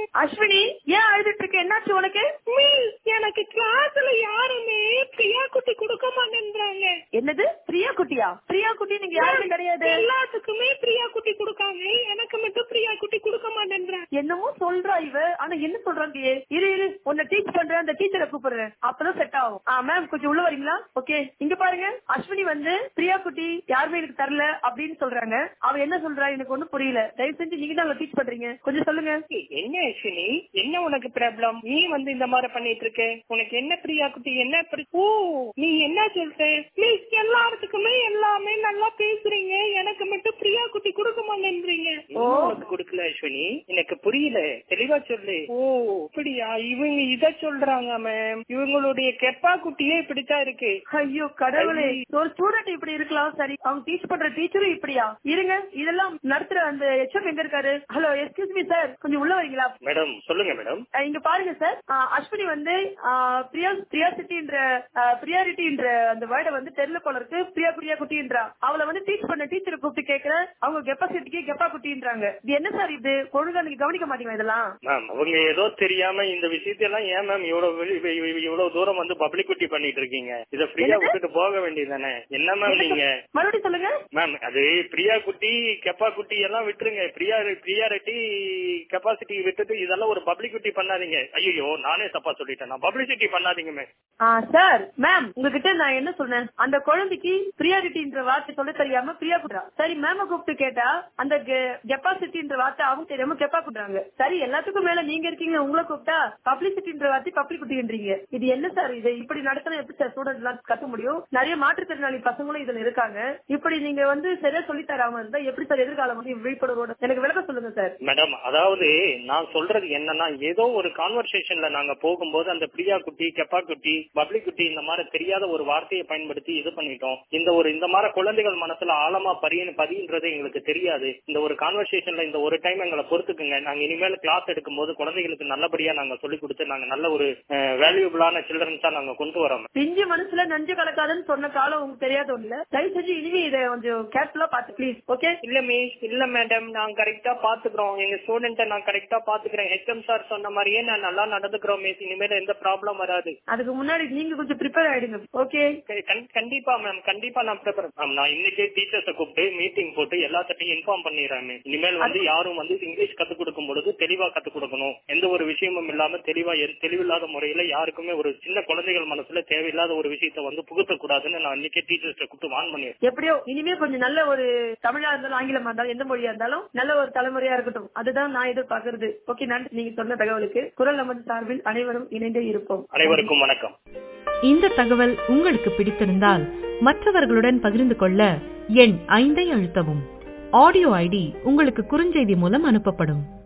அஸ்வினி ஏன் அழுதுட்டு இருக்க என்னாச்சு உனக்கு எனக்கு கிளாஸ்ல யாருமே பிரியா குட்டி கொடுக்க மாட்டேன்றாங்க என்னது பிரியா குட்டியா பிரியா குட்டி நீங்க யாருமே கிடையாது எல்லாத்துக்குமே பிரியா குட்டி கொடுக்காங்க எனக்கு மட்டும் பிரியா குட்டி கொடுக்க மாட்டேன்றாங்க என்னமோ சொல்றா இவ ஆனா என்ன சொல்றாங்க இரு இரு உன்னை டீச் பண்றேன் அந்த டீச்சரை கூப்பிடுறேன் அப்பதான் செட் ஆகும் ஆ மேம் கொஞ்சம் உள்ள வரீங்களா ஓகே இங்க பாருங்க அஸ்வினி வந்து பிரியா குட்டி யாருமே எனக்கு தரல அப்படின்னு சொல்றாங்க அவ என்ன சொல்றா எனக்கு ஒண்ணும் புரியல தயவு செஞ்சு நீங்க தான் டீச் பண்றீங்க கொஞ்சம் சொல்லுங்க என்ன அஸ்வினி என்ன உனக்கு ப்ராப்ளம் நீ வந்து இந்த மாதிரி பண்ணிட்டு இருக்க உனக்கு என்ன பிரியா குட்டி என்ன pri- ஓ நீ என்ன சொல்ற மிஸ் எல்லாத்துக்குமே எல்லாமே நல்லா பேசுறீங்க எனக்கு மட்டும் பிரியா குட்டி கொடுக்க மாட்டேன்றீங்க ஓ. உனக்கு கொடுக்கல அஸ்வினி எனக்கு புரியல தெளிவா சொல்லு ஓ அப்படியா இவங்க இத சொல்றாங்க மேம் இவங்களுடைய கெப்பா குட்டியே இப்படித்தான் இருக்கு ஐயோ கடவுளே ஒரு ஸ்டூடெண்ட் இப்படி இருக்கலாம் சரி அவங்க டீச் பண்ற டீச்சரும் இப்படியா இருங்க இதெல்லாம் நடத்துற அந்த எச்எம் எங்க இருக்காரு ஹலோ எக்ஸ்கியூஸ் மீ சார் கொஞ்சம் உள்ள வரீங்களா மேடம் சொல்லுங்க மேடம் அஹ் இங்க பாருங்க சார் அஹ் அஸ்வினி வந்து அஹ், பிரியா பிரியாசிட்டின்ற பிரியாரிட்டின்ற அந்த வேர்டை வந்து தெரியல போல இருக்கு பிரியா பிரியா குட்டின்றா அவளை வந்து டீச் பண்ண டீச்சரை கூப்பிட்டு கேக்குறேன் அவங்க கெப்பாசிட்டிக்கு கெப்பா குட்டின்றாங்க இது என்ன சார் இது ஒழுங்கா நீங்க கவனிக்க மாட்டீங்க இதெல்லாம் மேம் அவங்க ஏதோ தெரியாம இந்த விஷயத்தையெல்லாம் ஏன் மேம் இவ்வளவு வெளி- வெ- வெ- இவ்வளவு தூரம் வந்து பப்ளிசிட்டி பண்ணிட்டு இருக்கீங்க இத ஃப்ரீயா என்னது? விட்டுட்டு போக வேண்டியதானே என்ன மேம் நீங்க மறுபடியும் சொல்லுங்க மேம் அது பிரியா குட்டி கெப்பா குட்டி எல்லாம் விட்டுருங்க பிரியா பிரியாரிட்டி கெப்பாசிட்டி விட்டுட்டு இதெல்லாம் ஒரு பப்ளிசிட்டி பண்ணாதீங்க ஐயோ நானே தப்பா சொல்லிட்டேன் நான் பப்ளிசிட்டி பண்ணாதீங்க மேம் சார் மேம் உங்ககிட்ட நான் என்ன சொன்னேன் அந்த குழந்தைக்கு பிரியாரிட்டின்ற வார்த்தை சொல்ல தெரியாம பிரியா குடுறா சரி மேம கூப்பிட்டு கேட்டா அந்த கெப்பாசிட்டின்ற வார்த்தை அவங்க தெரியாம கெப்பா குடுறாங்க சரி எல்லாத்துக்கும் மேல நீங்க இருக்கீங்க உங்களை கூப்பிட்டா பப்ளிசிட்டின்ற வார்த்தை பப்ளிசிட்டின்றீங்க இது என்ன சார் இது இப்படி நடத்தினா எப்படி சார் ஸ்டூடெண்ட் எல்லாம் கத்த முடியும் நிறைய மாற்றுத்திறனாளி பசங்களும் இதுல இருக்காங்க இப்படி நீங்க வந்து சரியா சொல்லி தராம இருந்தா எப்படி சார் எதிர்காலம் வந்து விழிப்புணர்வோட எனக்கு விளக்கம் சொல்லுங்க சார் மேடம் அதாவது நான் சொல்றது என்னன்னா ஏதோ ஒரு கான்வர்சேஷன்ல நாங்க போகும்போது அந்த பிரியா குட்டி கெப்பா குட்டி பப்ளிக் குட்டி இந்த மாதிரி தெரியாத ஒரு வார்த்தையை பயன்படுத்தி இது பண்ணிட்டோம் இந்த ஒரு இந்த மாதிரி குழந்தைகள் மனசுல ஆழமா பதிய பதின்றது எங்களுக்கு தெரியாது இந்த ஒரு கான்வர்சேஷன்ல இந்த ஒரு டைம் எங்களை பொறுத்துக்குங்க நாங்க இனிமேல் கிளாஸ் எடுக்கும்போது குழந்தைகளுக்கு நல்லபடியா நாங்க சொல்லி கொடுத்து நாங்க நல்ல ஒரு வேல்யூபிளான சில்ட்ரன்ஸா நாங்க கொண்டு வரோம் பிஞ்சு மனசுல நஞ்சு கலக்காதுன்னு சொன்ன காலம் உங்களுக்கு தெரியாத ஒண்ணு இல்ல தயவு செஞ்சு இனிமே இதை கொஞ்சம் கேர்ஃபுல்லா பாத்து ப்ளீஸ் ஓகே இல்ல மிஸ் இல்ல மேடம் நான் கரெக்டா பாத்துக்கிறோம் எங்க ஸ்டூடெண்ட்ட நான் கரெக்டா பாத்துக்கிறேன் ஹெச்எம் சார் சொன்ன மாதிரியே நான் நல்லா நடந்துக்கிறோம் மிஸ் இனிமேல் எந்த ப்ராப்ளம் வராது அதுக்கு முன்னாடி நீங்க கொஞ்சம் ப்ரிப்பேர் ஆயிடுங்க ஓகே கண்டி- கண்டி- கண்டிப்பா மேம் கண்டிப்பா நான் ப்ரிப்பேர் மேம் நான் இன்னைக்கே டீச்சர்ஸ கூப்பிட்டு மீட்டிங் போட்டு எல்லாத்தையும் இன்ஃபார்ம் பண்ணிடுறேன் ma'am. இனிமேல் வந்து யாரும் வந்து இங்கிலீஷ் கத்து கொடுக்கும் பொழுது தெளிவா கத்து கொடுக்கணும் எந்த ஒரு விஷயமும் இல்லாம தெளிவா எ- தெளிவில்லாத முறையில யாருக்குமே ஒரு சின்ன குழந்தைகள் மனசுல தேவையில்லாத ஒரு விஷயத்த வந்து புகுத்த கூடாதுன்னு நான் இன்னைக்கே டீச்சர்ஸ கூப்பிட்டு வான் பண்ணிடுறேன் எப்படியோ இனிமே கொஞ்சம் நல்ல ஒரு தமிழா இருந்தாலும் ஆங்கிலமா இருந்தாலும் எந்த மொழியா இருந்தாலும் நல்ல ஒரு தலைமுறையா இருக்கட்டும் அதுதான் நான் எதிர்பார்க்கறது ஓகே நன்றி நீங்க சொன்ன தகவலுக்கு குரல் நமது சார்பில் அனைவரும் இணைந்தே இருப்போம் அனைவருக்கும் வணக்கம் இந்த தகவல் உங்களுக்கு பிடித்திருந்தால் மற்றவர்களுடன் பகிர்ந்து கொள்ள எண் ஐந்தை அழுத்தவும் ஆடியோ ஐடி உங்களுக்கு குறுஞ்செய்தி மூலம் அனுப்பப்படும்